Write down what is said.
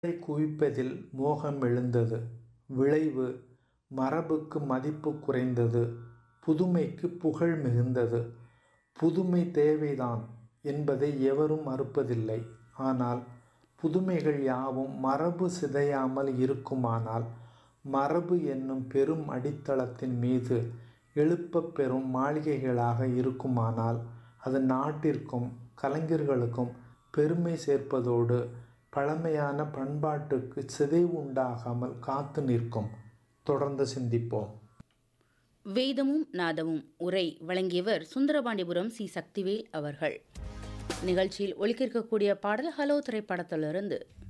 மக்களை குவிப்பதில் மோகம் எழுந்தது. விளைவு மரபுக்கு மதிப்பு குறைந்தது. புதுமைக்கு புகழ் மிகுந்தது. புதுமை தேவைதான் என்பதை எவரும் மறுப்பதில்லை. ஆனால் புதுமைகள் யாவும் மரபு சிதையாமல் இருக்குமானால் மரபு என்னும் பெரும் அடித்தளத்தின் மீது எழுப்பப் பெறும் மாளிகைகளாக இருக்குமானால் அது நாட்டிற்கும் கலைஞர்களுக்கும் பெருமை சேர்ப்பதோடு பழமையான பண்பாட்டுக்கு சிதைவு உண்டாகாமல் காத்து நிற்கும். தொடர்ந்து சிந்திப்போம். வேதமும் நாதமும் உரை வழங்கியவர் சுந்தரபாண்டிபுரம் சி. சக்திவேல் அவர்கள். நிகழ்ச்சியில் ஒலிக்க இருக்கக்கூடிய பாடல் ஹலோ திரைப்படத்திலிருந்து